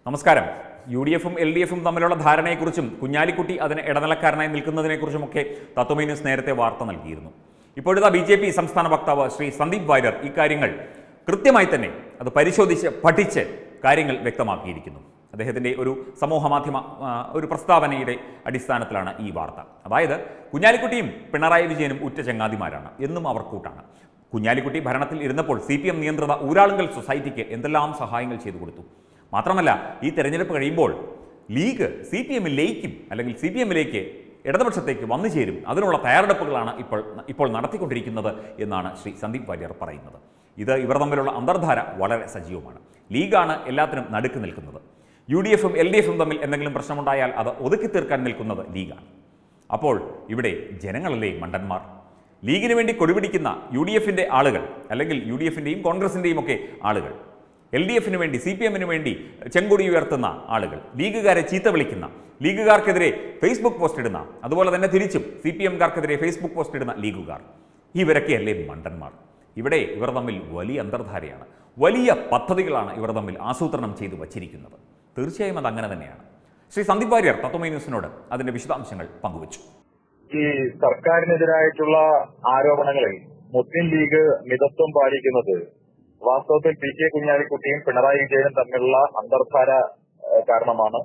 നമസ്കാരം U D എഫും L D എഫും തമ്മിലുള്ള ധാരണയെക്കുറിച്ചും കുഞ്ഞാലിക്കുട്ടി അതിന് ഇടനിലക്കാരനായി നിൽക്കുന്നതിനെക്കുറിച്ചുമൊക്കെ തത്വമേ ന്യൂസ് നേരത്തെ വാർത്ത നൽകിയിരുന്നു ഇപ്പോഴത്തെ ബി ജെ പി സംസ്ഥാന വക്താവ് ശ്രീ സന്ദീപ് വാര്യർ ഇക്കാര്യങ്ങൾ കൃത്യമായി തന്നെ അത് പരിശോധിച്ച് പഠിച്ച് കാര്യങ്ങൾ വ്യക്തമാക്കിയിരിക്കുന്നു അദ്ദേഹത്തിൻ്റെ ഒരു സമൂഹ മാധ്യമ ആ, ഒരു പ്രസ്താവനയുടെ അടിസ്ഥാനത്തിലാണ് ഈ വാർത്ത അതായത് കുഞ്ഞാലിക്കുട്ടിയും പിണറായി വിജയനും ഉറ്റ ചങ്ങാതിമാരാണ് എന്നും അവർ കൂട്ടാണ് കുഞ്ഞാലിക്കുട്ടി ഭരണത്തിൽ ഇരുന്നപ്പോൾ സി പി എം നിയന്ത്രിത ഊരാളുങ്കൽ സൊസൈറ്റിക്ക് എന്തെല്ലാം സഹായങ്ങൾ ചെയ്തു കൊടുത്തു മാത്രമല്ല ഈ തെരഞ്ഞെടുപ്പ് കഴിയുമ്പോൾ ലീഗ് സി പി എമ്മിൽ ലയിക്കും അല്ലെങ്കിൽ സി പി എമ്മിലേക്ക് ഇടതുപക്ഷത്തേക്ക് വന്നു ചേരും അതിനുള്ള തയ്യാറെടുപ്പുകളാണ് ഇപ്പോൾ ഇപ്പോൾ നടത്തിക്കൊണ്ടിരിക്കുന്നത് എന്നാണ് ശ്രീ സന്ദീപ് വാര്യർ പറയുന്നത് ഇത് ഇവർ തമ്മിലുള്ള അന്തർധാര വളരെ സജീവമാണ് ലീഗാണ് എല്ലാത്തിനും നടുക്ക് നിൽക്കുന്നത് യു ഡി എഫും എൽ ഡി എഫും തമ്മിൽ എന്തെങ്കിലും പ്രശ്നമുണ്ടായാൽ അത് ഒതുക്കി തീർക്കാൻ നിൽക്കുന്നത് ലീഗാണ് അപ്പോൾ ഇവിടെ ജനങ്ങളല്ലേ മണ്ടന്മാർ ലീഗിന് വേണ്ടി കൊടിപിടിക്കുന്ന യു ഡി എഫിൻ്റെ ആളുകൾ അല്ലെങ്കിൽ യു ഡി എഫിൻ്റെയും കോൺഗ്രസിൻ്റെയും ഒക്കെ ആളുകൾ എൽ ഡി എഫിന് വേണ്ടി സി പി എമ്മിന് വേണ്ടി ചെങ്കൊടി ഉയർത്തുന്ന ആളുകൾ ലീഗുകാരെ ചീത്ത വിളിക്കുന്ന ലീഗുകാർക്കെതിരെ ഫേസ്ബുക്ക് പോസ്റ്റ് ഇടുന്ന അതുപോലെ തന്നെ തിരിച്ചും സി പി എംകാർക്കെതിരെ ഫേസ്ബുക്ക് പോസ്റ്റ് ഇടുന്ന ലീഗുകാർ ഇവരൊക്കെയല്ലേ മണ്ടന്മാർ ഇവിടെ ഇവർ തമ്മിൽ വലിയ അന്തർധാരയാണ് വലിയ പദ്ധതികളാണ് ഇവർ തമ്മിൽ ആസൂത്രണം ചെയ്തു വച്ചിരിക്കുന്നത് തീർച്ചയായും അത് അങ്ങനെ തന്നെയാണ് ശ്രീ സന്ദീപ് വാര്യർ തത്വമൈ ന്യൂസിനോട് അതിന്റെ വിശദാംശങ്ങൾ പങ്കുവച്ചു ഈ സർക്കാരിനെതിരായിട്ടുള്ള ആരോപണങ്ങളിൽ മുസ്ലിം ലീഗ് മിതത്വം പാലിക്കുന്നത് വാസ്തവത്തിൽ പി കെ കുഞ്ഞാലിക്കുട്ടിയും പിണറായി വിജയനും തമ്മിലുള്ള അന്തർധാര ഏഹ്, കാരണമാണ്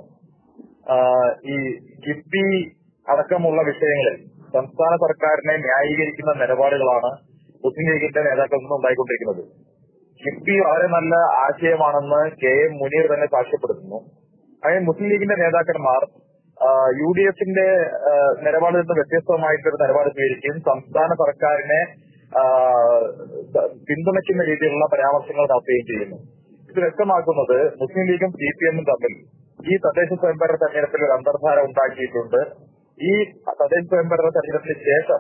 ആഹ്, ഈ കിഫ്ബി അടക്കമുള്ള വിഷയങ്ങളിൽ സംസ്ഥാന സർക്കാരിനെ ന്യായീകരിക്കുന്ന നിലപാടുകളാണ് മുസ്ലിം ലീഗിന്റെ നേതാക്കളിൽ നിന്ന് ഉണ്ടായിക്കൊണ്ടിരിക്കുന്നത് കിഫ്ബി വളരെ നല്ല ആശയമാണെന്ന് കെ എം മുനീർ തന്നെ സാക്ഷ്യപ്പെടുത്തുന്നു അതിന് മുസ്ലിം ലീഗിന്റെ നേതാക്കന്മാർ യു ഡി എഫിന്റെ നിലപാടിൽ നിന്ന് വ്യത്യസ്തമായിട്ടൊരു നിലപാട് സ്വീകരിക്കുകയും സംസ്ഥാന സർക്കാരിനെ ആ, ത- പിന്തുണയ്ക്കുന്ന രീതിയിലുള്ള പരാമർശങ്ങൾ നടത്തുകയും ചെയ്യുന്നു ഇത് വ്യക്തമാക്കുന്നത് മുസ്ലിം ലീഗും സി പി എമ്മും തമ്മിൽ ഈ തദ്ദേശ സ്വയംഭരണ തെരഞ്ഞെടുപ്പിൽ ഒരു അന്തർധാര ഉണ്ടാക്കിയിട്ടുണ്ട് ഈ തദ്ദേശ സ്വയംഭരണ തെരഞ്ഞെടുപ്പിന് ശേഷം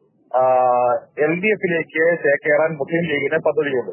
എൽ ഡി എഫിലേക്ക് ചേക്കേറാൻ മുസ്ലിം ലീഗിന് പദ്ധതിയുണ്ട്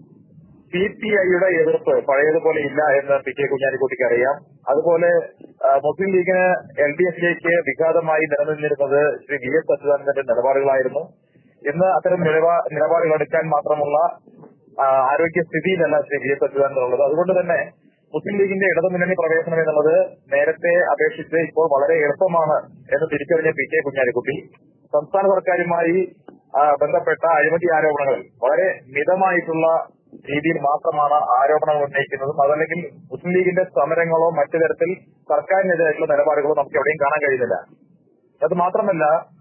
സി പി ഐയുടെ എതിർപ്പ് പഴയതുപോലെ ഇല്ല എന്ന് പി കെ കുഞ്ഞാലിക്കുട്ടിക്ക് അറിയാം അതുപോലെ ആ, മുസ്ലിം ലീഗിന് എൽ ഡി എഫിലേക്ക് വിഘാതമായി നിലനിന്നിരുന്നത് ശ്രീ വി എസ് അച്യുതാനന്ദന്റെ നിലപാടുകളായിരുന്നു ഇന്ന് അത്തരം നിലപാ നിലപാടുകൾ എടുക്കാൻ മാത്രമുള്ള ആ, ആരോഗ്യസ്ഥിതിയിലല്ല ശ്രീ വി എസ് അച്യുതാനന്ദൻ ഉള്ളത് അതുകൊണ്ട് തന്നെ മുസ്ലിം ലീഗിന്റെ ഇടതുമുന്നണി പ്രവേശനം എന്നുള്ളത് നേരത്തെ അപേക്ഷിച്ച് ഇപ്പോൾ വളരെ എളുപ്പമാണ് എന്ന് തിരിച്ചറിഞ്ഞ പി കെ കുഞ്ഞാലിക്കുട്ടി സംസ്ഥാന സർക്കാരുമായി ആ, ബന്ധപ്പെട്ട അഴിമതി ആരോപണങ്ങൾ വളരെ മിതമായിട്ടുള്ള രീതിയിൽ മാത്രമാണ് ആരോപണങ്ങൾ ഉന്നയിക്കുന്നതും അതല്ലെങ്കിൽ മുസ്ലിം ലീഗിന്റെ സമരങ്ങളോ മറ്റു തരത്തിൽ സർക്കാരിനെതിരായിട്ടുള്ള നിലപാടുകളോ നമുക്ക് എവിടെയും കാണാൻ കഴിയുന്നില്ല അത് മാത്രമല്ല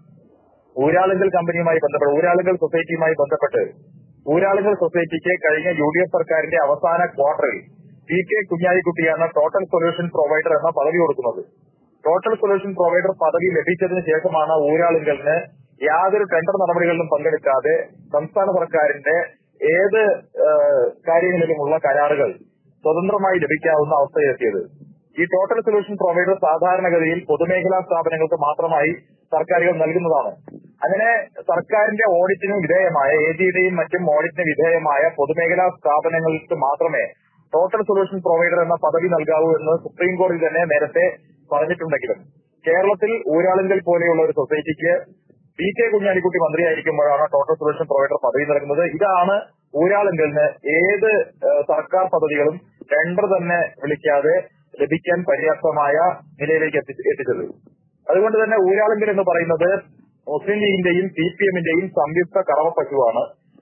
ഊരാളുങ്കൽ കമ്പനിയുമായി ബന്ധപ്പെട്ട് ഊരാളുങ്കൽ സൊസൈറ്റിയുമായി ബന്ധപ്പെട്ട് ഊരാളുങ്കൽ സൊസൈറ്റിക്ക് കഴിഞ്ഞ യു ഡി എഫ് സർക്കാരിന്റെ അവസാന ക്വാർട്ടറിൽ പി കെ കുഞ്ഞാലിക്കുട്ടിയാണ് ടോട്ടൽ സൊല്യൂഷൻ പ്രൊവൈഡർ എന്ന പദവി കൊടുക്കുന്നത് ടോട്ടൽ സൊല്യൂഷൻ പ്രൊവൈഡർ പദവി ലഭിച്ചതിന് ശേഷമാണ് ഊരാളുങ്കലിന് യാതൊരു ടെൻഡർ നടപടികളിലും പങ്കെടുക്കാതെ സംസ്ഥാന സർക്കാരിന്റെ ഏത് ഏഹ്, കാര്യങ്ങളിലുമുള്ള കരാറുകൾ സ്വതന്ത്രമായി ലഭിക്കാവുന്ന അവസ്ഥയിലെത്തിയത് ഈ ടോട്ടൽ സൊല്യൂഷൻ പ്രൊവൈഡർ സാധാരണഗതിയിൽ പൊതുമേഖലാ സ്ഥാപനങ്ങൾക്ക് മാത്രമായി സർക്കാരുകൾ നൽകുന്നതാണ് അങ്ങനെ സർക്കാരിന്റെ ഓഡിറ്റിന് വിധേയമായ എ ജിയുടെയും മറ്റും ഓഡിറ്റിന് വിധേയമായ പൊതുമേഖലാ സ്ഥാപനങ്ങൾക്ക് മാത്രമേ ടോട്ടൽ സൊല്യൂഷൻ പ്രൊവൈഡർ എന്ന പദവി നൽകാവൂ എന്ന് സുപ്രീം കോടതി തന്നെ നേരത്തെ പറഞ്ഞിട്ടുണ്ടെങ്കിലും കേരളത്തിൽ ഊരാളുങ്കൽ പോലെയുള്ള ഒരു സൊസൈറ്റിക്ക് പി കെ കുഞ്ഞാലിക്കുട്ടി മന്ത്രിയായിരിക്കുമ്പോഴാണ് ടോട്ടൽ സൊല്യൂഷൻ പ്രൊവൈഡർ പദവി നൽകുന്നത് ഇതാണ് ഊരാളുങ്കലിന് ഏത് ഏഹ്, സർക്കാർ പദ്ധതികളും ടെൻഡർ തന്നെ വിളിക്കാതെ ലഭിക്കാൻ പര്യാപ്തമായ നിലയിലേക്ക് എത്തി- എത്തിച്ചത് അതുകൊണ്ട് തന്നെ ഊരാളുങ്കൽ എന്ന് പറയുന്നത് മുസ്ലിം ലീഗിന്റെയും സി പി എമ്മിന്റെയും സംയുക്ത കറവ പശുവാണ്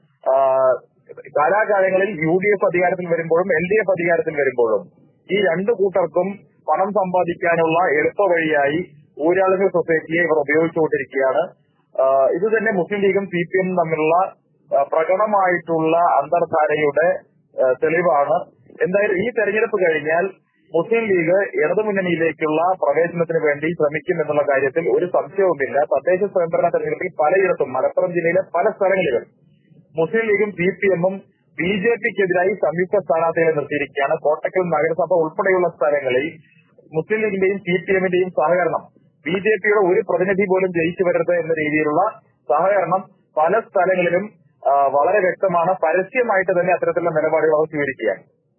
ആഹ്, കാലാകാലങ്ങളിൽ യു ഡി എഫ് അധികാരത്തിൽ വരുമ്പോഴും എൽ ഡി എഫ് അധികാരത്തിൽ വരുമ്പോഴും ഈ രണ്ടു കൂട്ടർക്കും പണം സമ്പാദിക്കാനുള്ള എളുപ്പ വഴിയായി ഊരാളുങ്കൽ സൊസൈറ്റിയെ ഇവർ ഉപയോഗിച്ചുകൊണ്ടിരിക്കുകയാണ് ആഹ്, ഇത് തന്നെ മുസ്ലിം ലീഗും സി പി എമ്മും തമ്മിലുള്ള ആഹ്, പ്രകടമായിട്ടുള്ള അന്തർധാരയുടെ ആഹ്, തെളിവാണ് എന്തായാലും ഈ തെരഞ്ഞെടുപ്പ് കഴിഞ്ഞാൽ മുസ്ലിം ലീഗ് ഇടതുമുന്നണിയിലേക്കുള്ള പ്രവേശനത്തിന് വേണ്ടി ശ്രമിക്കും എന്നുള്ള കാര്യത്തിൽ ഒരു സംശയവുമില്ല തദ്ദേശ സ്വയംഭരണ തെരഞ്ഞെടുപ്പിൽ പലയിടത്തും മലപ്പുറം ജില്ലയിലെ പല സ്ഥലങ്ങളിലും മുസ്ലിം ലീഗും സി പി എമ്മും ബി ജെ പിക്കെതിരായി സംയുക്ത സ്ഥാനാർത്ഥികളെ നിർത്തിയിരിക്കുകയാണ് കോട്ടക്കൽ നഗരസഭ ഉൾപ്പെടെയുള്ള സ്ഥലങ്ങളിൽ മുസ്ലിം ലീഗിന്റെയും സി പി എമ്മിന്റെയും സഹകരണം ബി ജെ പിയുടെ ഒരു പ്രതിനിധി പോലും ജയിച്ചു വരരുത് എന്ന രീതിയിലുള്ള സഹകരണം പല സ്ഥലങ്ങളിലും ആ, വളരെ വ്യക്തമാണ് പരസ്യമായിട്ട് തന്നെ അത്തരത്തിലുള്ള നിലപാടുകൾ അവർ സ്വീകരിക്കുകയാണ്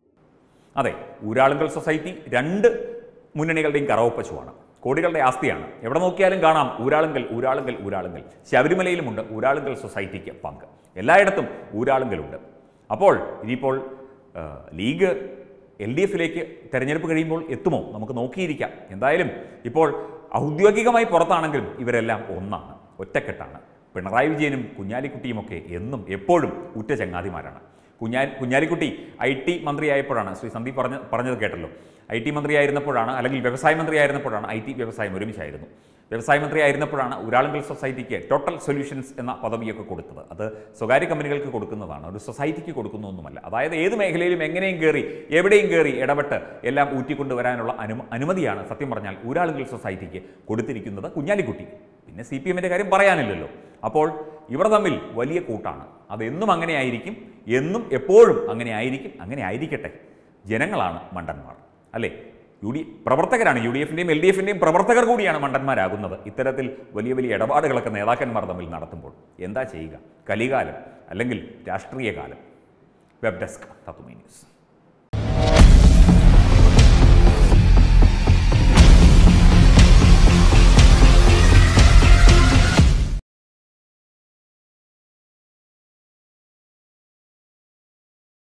അതെ ഊരാളുങ്കൽ സൊസൈറ്റി രണ്ട് മുന്നണികളുടെയും കറവപ്പശുവാണ് കോടികളുടെ ആസ്തിയാണ് എവിടെ നോക്കിയാലും കാണാം ഊരാളുങ്കൽ ഊരാളുങ്കൽ ഊരാളുങ്കൽ ശബരിമലയിലുമുണ്ട് ഊരാളുങ്കൽ സൊസൈറ്റിക്ക് പങ്ക് എല്ലായിടത്തും ഊരാളുങ്കലുണ്ട് അപ്പോൾ ഇനിയിപ്പോൾ ആ, ലീഗ് എൽ ഡി എഫിലേക്ക് തെരഞ്ഞെടുപ്പ് കഴിയുമ്പോൾ എത്തുമോ നമുക്ക് നോക്കിയിരിക്കാം എന്തായാലും ഇപ്പോൾ ഔദ്യോഗികമായി പുറത്താണെങ്കിലും ഇവരെല്ലാം ഒന്നാണ് ഒറ്റക്കെട്ടാണ് പിണറായി വിജയനും കുഞ്ഞാലിക്കുട്ടിയുമൊക്കെ എന്നും എപ്പോഴും ഉറ്റ ചങ്ങാതിമാരാണ് കുഞ്ഞാ കുഞ്ഞാലിക്കുട്ടി ഐ ടി മന്ത്രിയായപ്പോഴാണ് ശ്രീ സന്ദീപ് പറഞ്ഞ പറഞ്ഞത് കേട്ടല്ലോ ഐ ടി മന്ത്രിയായിരുന്നപ്പോഴാണ് അല്ലെങ്കിൽ വ്യവസായ മന്ത്രിയായിരുന്നപ്പോഴാണ് ഐ ടി വ്യവസായം ഒരുമിച്ചായിരുന്നു വ്യവസായ മന്ത്രി ആയിരുന്നപ്പോഴാണ് ഊരാളുങ്കൽ സൊസൈറ്റിക്ക് ടോട്ടൽ സൊല്യൂഷൻസ് എന്ന പദവിയൊക്കെ കൊടുത്തത് അത് സ്വകാര്യ കമ്പനികൾക്ക് കൊടുക്കുന്നതാണ് ഒരു സൊസൈറ്റിക്ക് കൊടുക്കുന്നൊന്നുമല്ല അതായത് ഏത് മേഖലയിലും എങ്ങനെയും കയറി എവിടെയും കയറി ഇടപെട്ട് എല്ലാം ഊറ്റിക്കൊണ്ടുവരാനുള്ള അനുമ അനുമതിയാണ് സത്യം പറഞ്ഞാൽ ഊരാളുങ്കൽ സൊസൈറ്റിക്ക് കൊടുത്തിരിക്കുന്നത് കുഞ്ഞാലിക്കുട്ടി പിന്നെ സി പി എമ്മിൻ്റെ കാര്യം പറയാനില്ലല്ലോ അപ്പോൾ ഇവർ തമ്മിൽ വലിയ കൂട്ടാണ് അതെന്നും അങ്ങനെ ആയിരിക്കും എന്നും എപ്പോഴും അങ്ങനെ ആയിരിക്കും അങ്ങനെ ആയിരിക്കട്ടെ ജനങ്ങളാണ് മണ്ടന്മാർ അല്ലേ യു ഡി പ്രവർത്തകരാണ് യു ഡി എഫിൻ്റെയും എൽ ഡി എഫിൻ്റെയും പ്രവർത്തകർ കൂടിയാണ് മണ്ടന്മാരാകുന്നത് ഇത്തരത്തിൽ വലിയ വലിയ ഇടപാടുകളൊക്കെ നേതാക്കന്മാർ തമ്മിൽ നടത്തുമ്പോൾ എന്താ ചെയ്യുക കലികാലം അല്ലെങ്കിൽ രാഷ്ട്രീയ കാലം വെബ് ഡെസ്ക് തത്തുമീ ന്യൂസ്